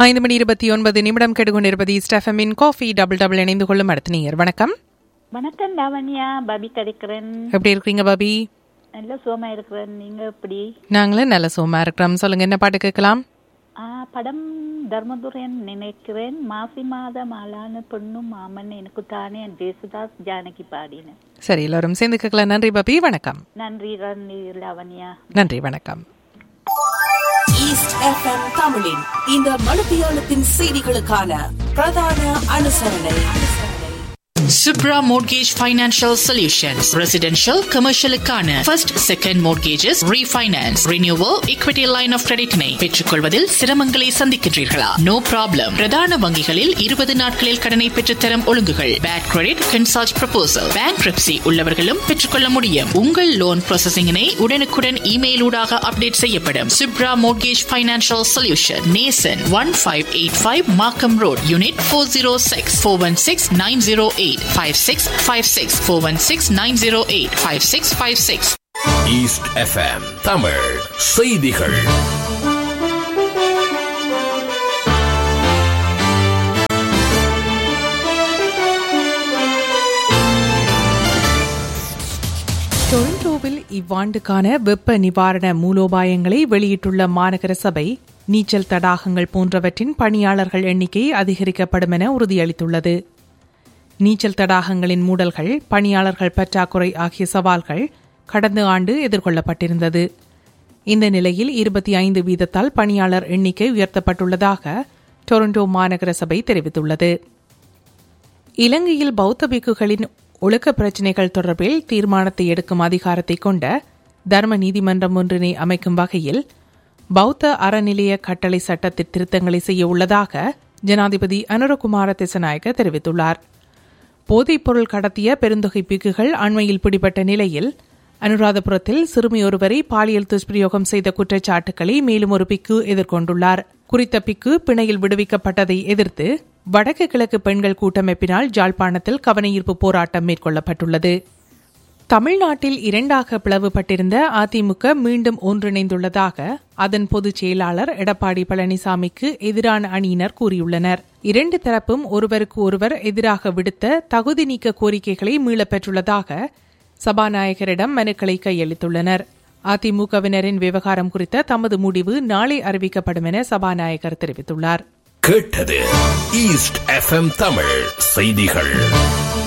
ஐந்து மணி இருபத்தி ஒன்பது நிமிடம் கெடுகொண்டிருப்பது ஸ்டெஃபமின் காஃபி டபுள் டபுள் இணைந்து கொள்ளும் அடுத்த நீர் வணக்கம் வணக்கம் லாவண்யா பபி கிடைக்கிறேன் எப்படி இருக்கிறீங்க பாபி நல்ல சுகமா இருக்கிறேன் நீங்க எப்படி நாங்களும் நல்ல சோமா இருக்கிறோம் சொல்லுங்க என்ன பாட்டு கேட்கலாம் ஆ, படம் தர்மதுரன் நினைக்கிறேன் மாசி மாதம் ஆளான பொண்ணும் மாமன் எனக்கு தானே ஜேசுதாஸ் ஜானகி பாடினேன் சரி எல்லாரும் சேர்ந்து கேட்கலாம் நன்றி பாபி வணக்கம் நன்றி ரன்னி லாவண்யா நன்றி வணக்கம் ஈஸ்ட் எஃப்எம் தமிழின் இந்த மணித்தியாலத்தின் செய்திகளுக்கான பிரதான அனுசரணை Subra Mortgage Financial Solutions. Residential, commercial க்கான first, second mortgages, refinance, renewal, equity line of credit னை பெற்றுக்கொள்வதில் சிரமங்களை சந்திக்கின்றீர்களா நோ ப்ராப்ளம் பிரதான வங்கிகளில் இருபது நாட்களில் கடனை பெற்றுத்தரும் ஒழுங்குகள் bad credit consult proposal bankruptcy உள்ளவர்களும் பெற்றுக்கொள்ள முடியும் உங்கள் லோன் ப்ராசஸிங்கினை உடனுக்குடன் இமெயில் ஊடாக அப்டேட் செய்யப்படும் Subra Mortgage Financial Solution நேசன் one five eight five Markham road unit four zero six four one six nine zero eight five six five six four one six nine zero eight five six five six East FM Tamil செய்திகள் டொரண்டோவில் இவ்வாண்டுக்கான வெப்ப நிவாரண மூலோபாயங்களை வெளியிட்டுள்ள மாநகர சபை நீச்சல் தடாகங்கள் போன்றவற்றின் பணியாளர்கள் எண்ணிக்கை அதிகரிக்கப்படும் என உறுதியளித்துள்ளது நீச்சல் தடாகங்களின் மூடல்கள் பணியாளர்கள் பற்றாக்குறை ஆகிய சவால்கள் கடந்த ஆண்டு எதிர்கொள்ளப்பட்டிருந்தது இந்த நிலையில் இருபத்தி ஐந்து வீதத்தால் பணியாளர் எண்ணிக்கை உயர்த்தப்பட்டுள்ளதாக டொரண்டோ மாநகர சபை தெரிவித்துள்ளது இலங்கையில் பௌத்த பிக்குகளின் ஒழுக்க பிரச்சினைகள் தொடர்பில் தீர்மானத்தை எடுக்கும் அதிகாரத்தை கொண்ட தர்ம நீதிமன்றம் ஒன்றினை அமைக்கும் வகையில் பௌத்த அறநிலைய கட்டளை சட்டத்தில் திருத்தங்களை செய்ய உள்ளதாக ஜனாதிபதி அனுரகுமார திசநாயக்க தெரிவித்துள்ளார் போதைப்பொருள் கடத்திய பெருந்தொகை பிக்குகள் அண்மையில் பிடிபட்ட நிலையில் அனுராதபுரத்தில் சிறுமி ஒருவரை பாலியல் துஷ்பிரயோகம் செய்த குற்றச்சாட்டுக்களை மேலும் ஒரு பிக்கு எதிர்கொண்டுள்ளார் குறித்த பிக்கு பிணையில் விடுவிக்கப்பட்டதை எதிர்த்து வடக்கு கிழக்கு பெண்கள் கூட்டமைப்பினால் ஜாழ்ப்பாணத்தில் கவனஈர்ப்பு போராட்டம் மேற்கொள்ளப்பட்டுள்ளது தமிழ்நாட்டில் இரண்டாக பிளவுபட்டிருந்த அதிமுக மீண்டும் ஒன்றிணைந்துள்ளதாக அதன் பொதுச் செயலாளர் எடப்பாடி பழனிசாமிக்கு எதிரான அணியினர் கூறியுள்ளனர் இரண்டு தரப்பும் ஒருவருக்கு ஒருவர் எதிராக விடுத்த தகுதி நீக்க கோரிக்கைகளை மீளப் பெற்றுள்ளதாக சபாநாயகரிடம் மனுக்களை கையளித்துள்ளனர் அதிமுகவினரின் விவகாரம் குறித்த தமது முடிவு நாளை அறிவிக்கப்படும் என சபாநாயகர் தெரிவித்துள்ளார் கேட்டது ஈஸ்ட் எஃப்எம் தமிழ் செய்திகள்